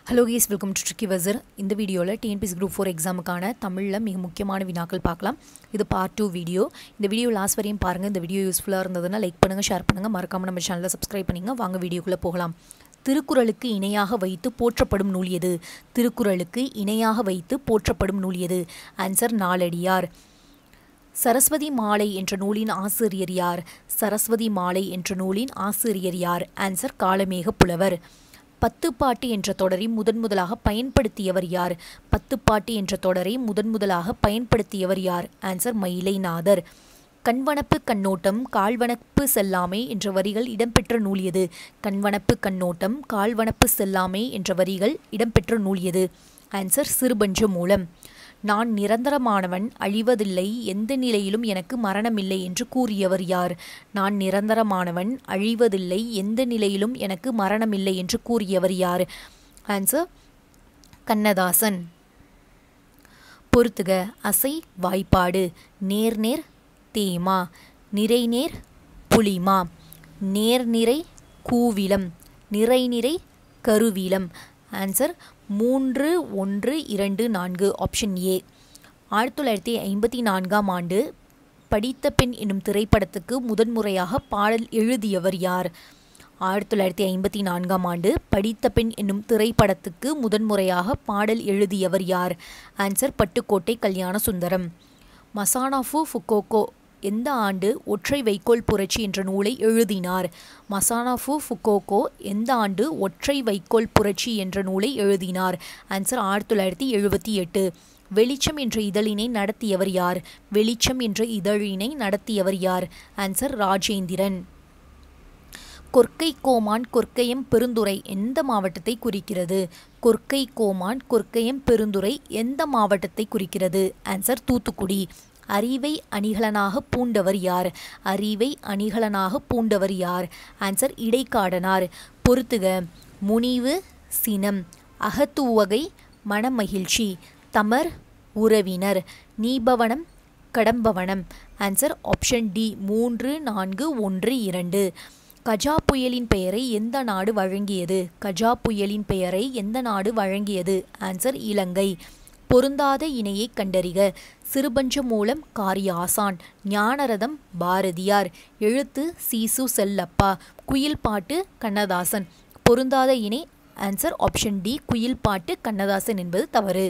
hello guys welcome to tricky வசர் இந்த வீடியோவில் டிஎன்பிஎஸ் குரூப் ஃபோர் எக்ஸாமுக்கான தமிழில் மிக முக்கியமான வினாக்கள் பார்க்கலாம் இது பார்ட் டூ வீடியோ இந்த வீடியோ லாஸ்ட் வரையும் பாருங்கள் இந்த வீடியோ யூஸ்ஃபுல்லாக இருந்ததுன்னா லைக் பண்ணுங்கள் ஷேர் பண்ணுங்கள் மறக்காமல் நம்ம சேனலை சப்ஸ்கிரைப் பண்ணிங்க வாங்க வீடியோக்குள்ளே போகலாம் திருக்குறளுக்கு இணையாக வைத்து போற்றப்படும் நூல் எது திருக்குறளுக்கு இணையாக வைத்து போற்றப்படும் நூல் எது ஆன்சர் நாலடியார் சரஸ்வதி மாலை என்ற நூலின் ஆசிரியர் யார் சரஸ்வதி மாலை என்ற நூலின் ஆசிரியர் யார் ஆன்சர் காலமேக புலவர் பத்துப்பாட்டு என்ற தொடரை முதன் முதலாக பயன்படுத்தியவர் யார் பத்துப்பாட்டு என்ற தொடரை முதன் முதலாக பயன்படுத்தியவர் யார் ஆன்சர் மயிலைநாதர் கண்வனப்பு கண்ணோட்டம் கால்வனப்பு செல்லாமை என்ற வரிகள் இடம்பெற்ற நூல் எது கண்வனப்பு கண்ணோட்டம் கால்வனப்பு செல்லாமை என்ற வரிகள் இடம்பெற்ற நூல் எது ஆன்சர் சிறுபஞ்ச மூலம் நான் நிரந்தரமானவன் அழிவதில்லை எந்த நிலையிலும் எனக்கு மரணமில்லை என்று கூறியவர் யார் நான் நிரந்தரமானவன் அழிவதில்லை எந்த நிலையிலும் எனக்கு மரணமில்லை என்று கூறியவர் யார் ஆன்சர் கண்ணதாசன் பொறுத்துக அசை வாய்ப்பாடு நேர்நேர் தேமா நிறைநேர் புளிமா நேர்நிறை கூவிலம் நிறைநிறை கருவிலம் ஆன்சர் மூன்று ஒன்று இரண்டு நான்கு ஆப்ஷன் ஏ ஆயிரத்தி தொள்ளாயிரத்தி ஐம்பத்தி நான்காம் ஆண்டு படித்த பெண் என்னும் திரைப்படத்துக்கு முதன்முறையாக பாடல் எழுதியவர் யார் ஆயிரத்தி தொள்ளாயிரத்தி ஐம்பத்தி நான்காம் ஆண்டு படித்த பெண் என்னும் திரைப்படத்துக்கு முதன்முறையாக பாடல் எழுதியவர் யார் ஆன்சர் பட்டுக்கோட்டை கல்யாண சுந்தரம் மசானாஃபு ஃபுக்கோகோ எந்த ஆண்டு ஒற்றை வைக்கோல் புரட்சி என்ற நூலை எழுதினார் மசானாஃபு ஃபுக்கோகோ எந்த ஆண்டு ஒற்றை வைக்கோல் புரட்சி என்ற நூலை எழுதினார் ஆன்சர் ஆயிரத்தி தொள்ளாயிரத்தி எழுபத்தி எட்டு வெளிச்சம் என்ற இதழினை நடத்தியவர் யார் வெளிச்சம் என்ற இதழினை நடத்தியவர் யார் ஆன்சர் ராஜேந்திரன் கொர்க்கை கோமான் கொர்க்கையம் பெருந்துறை எந்த மாவட்டத்தை குறிக்கிறது கொர்க்கை கோமான் கொர்க்கையம் பெருந்துறை எந்த மாவட்டத்தை குறிக்கிறது ஆன்சர் தூத்துக்குடி அறிவை அணிகலனாக பூண்டவர் யார் அறிவை அணிகலனாக பூண்டவர் யார் ஆன்சர் இடைக்காடனார் பொறுத்துக முனிவு சினம் அகத்துவகை மனமகிழ்ச்சி தமர் உறவினர் நீபவனம் கடம்பவனம் ஆன்சர் ஆப்ஷன் டி மூன்று நான்கு ஒன்று இரண்டு கஜா புயலின் பெயரை எந்த நாடு வழங்கியது கஜா புயலின் பெயரை எந்த நாடு வழங்கியது ஆன்சர் இலங்கை பொருந்தாத இணையை கண்டறிக சிறுபஞ்ச மூலம் காரிய ஆசான் ஞானரதம் பாரதியார் எழுத்து சீசு செல்லப்பா குயில் பாட்டு கண்ணதாசன் பொருந்தாத இணை ஆன்சர் ஆப்ஷன் டி குயில் பாட்டு கண்ணதாசன் என்பது தவறு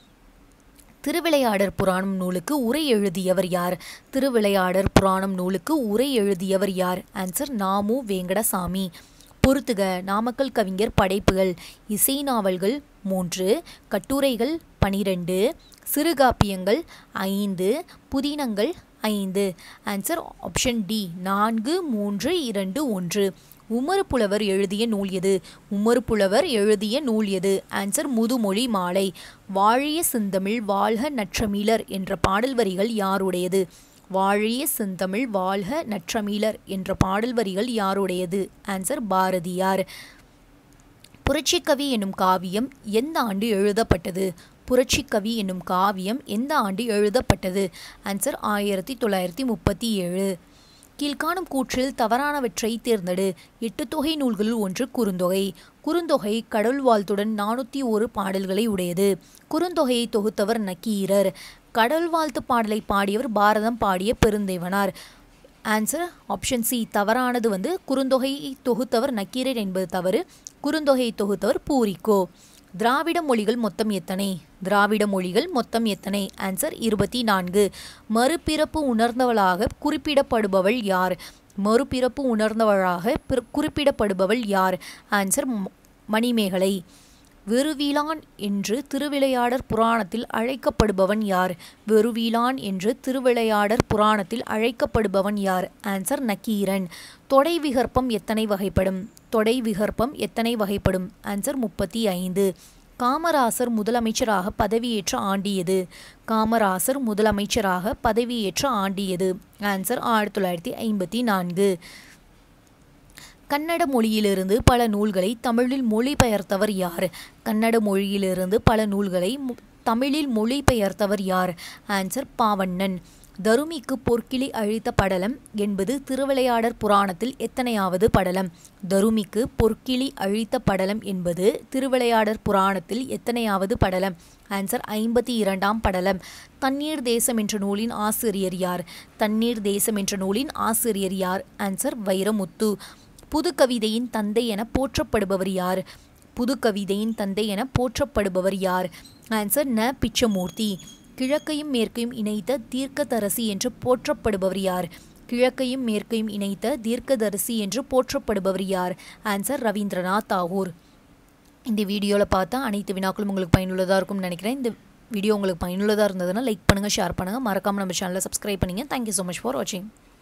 திருவிளையாடற் புராணம் நூலுக்கு உரை எழுதியவர் யார் திருவிளையாடற் புராணம் நூலுக்கு உரை எழுதியவர் யார் ஆன்சர் நாமு வேங்கடசாமி பொறுத்துக நாமக்கல் கவிஞர் படைப்புகள் இசை நாவல்கள் மூன்று கட்டுரைகள் பனிரெண்டு சிறுகாப்பியங்கள் ஐந்து புதினங்கள் ஐந்து ஆன்சர் ஆப்ஷன் டி நான்கு மூன்று இரண்டு ஒன்று உமறு புலவர் எழுதிய நூல் எது உமறு புலவர் எழுதிய நூல் எது ஆன்சர் முதுமொழி மாலை வாழிய செந்தமிழ் வாழ்க நற்றமிழர் என்ற பாடல் வரிகள் யாருடையது வாழிய செந்தமிழ் வாழ்க நற்றமிழர் என்ற பாடல் வரிகள் யாருடையது ஆன்சர் பாரதியார் புரட்சிக்கவி என்னும் காவியம் எந்த ஆண்டு எழுதப்பட்டது புரட்சிக்கவி என்னும் காவியம் எந்த ஆண்டு எழுதப்பட்டது ஆன்சர் ஆயிரத்தி தொள்ளாயிரத்தி முப்பத்தி ஏழு கீழ்காணும் கூற்றில் தவறானவற்றை தேர்ந்தெடு எட்டு தொகை நூல்களில் ஒன்று குறுந்தொகை குறுந்தொகை கடவுள் வாழ்த்துடன் நானூற்றி ஒரு பாடல்களை உடையது குறுந்தொகையை தொகுத்தவர் நக்கீரர் கடவுள் வாழ்த்து பாடலை பாடியவர் பாரதம் பாடிய பெருந்தேவனார் ஆன்சர் ஆப்ஷன் சி தவறானது வந்து குறுந்தொகையை தொகுத்தவர் நக்கீரர் என்பது தவறு குறுந்தொகையை தொகுத்தவர் பூரிக்கோ திராவிட மொழிகள் மொத்தம் எத்தனை திராவிட மொழிகள் மொத்தம் எத்தனை ஆன்சர் இருபத்தி நான்கு மறுபிறப்பு உணர்ந்தவளாக குறிப்பிடப்படுபவள் யார் மறுபிறப்பு உணர்ந்தவளாக குறிப்பிடப்படுபவள் யார் ஆன்சர் மணிமேகலை வெறுவீலான் என்று திருவிளையாடற் புராணத்தில் அழைக்கப்படுபவன் யார் வெறுவீலான் என்று திருவிளையாடற் புராணத்தில் அழைக்கப்படுபவன் யார் ஆன்சர் நக்கீரன் தொடை விகற்பம் எத்தனை வகைப்படும் தொடை விகற்பம் எத்தனை வகைப்படும் ஆன்சர் முப்பத்தி ஐந்து காமராசர் முதலமைச்சராக பதவியேற்ற ஆண்டியது காமராசர் முதலமைச்சராக பதவியேற்ற ஆண்டியது ஆன்சர் ஆயிரத்தி தொள்ளாயிரத்தி ஐம்பத்தி நான்கு கன்னட மொழியிலிருந்து பல நூல்களை தமிழில் மொழிபெயர்த்தவர் யார் கன்னட மொழியிலிருந்து பல நூல்களை தமிழில் மொழிபெயர்த்தவர் யார் ஆன்சர் பாவண்ணன் தருமிக்கு பொற்கிளி அழித்த படலம் என்பது திருவிளையாடற் புராணத்தில் எத்தனையாவது படலம் தருமிக்கு பொற்கிளி அழித்த படலம் என்பது திருவிளையாடற் புராணத்தில் எத்தனையாவது படலம் ஆன்சர் ஐம்பத்தி இரண்டாம் படலம் தண்ணீர் தேசம் என்ற நூலின் ஆசிரியர் யார் தண்ணீர் தேசம் என்ற நூலின் ஆசிரியர் யார் ஆன்சர் வைரமுத்து புது கவிதையின் தந்தை என போற்றப்படுபவர் யார் புது கவிதையின் தந்தை என போற்றப்படுபவர் யார் ஆன்சர் ந பிச்சமூர்த்தி கிழக்கையும் மேற்கையும் இணைத்த தீர்க்கதரசி என்று போற்றப்படுபவர் யார் கிழக்கையும் மேற்கையும் இணைத்த தீர்க்கதரிசி என்று போற்றப்படுபவர் யார் ஆன்சர் ரவீந்திரநாத் தாகூர் இந்த வீடியோவில் பார்த்தா அனைத்து வினாக்களும் உங்களுக்கு பயனுள்ளதாக இருக்கும்னு நினைக்கிறேன் இந்த வீடியோ உங்களுக்கு பயனுள்ளதாக இருந்ததுன்னா லைக் பண்ணுங்கள் ஷேர் பண்ணுங்கள் மறக்காமல் நம்ம சேனலை சப்ஸ்கிரைப் பண்ணுங்கள் தேங்க்யூ ஸோ மச் ஃபார் வாட்சிங்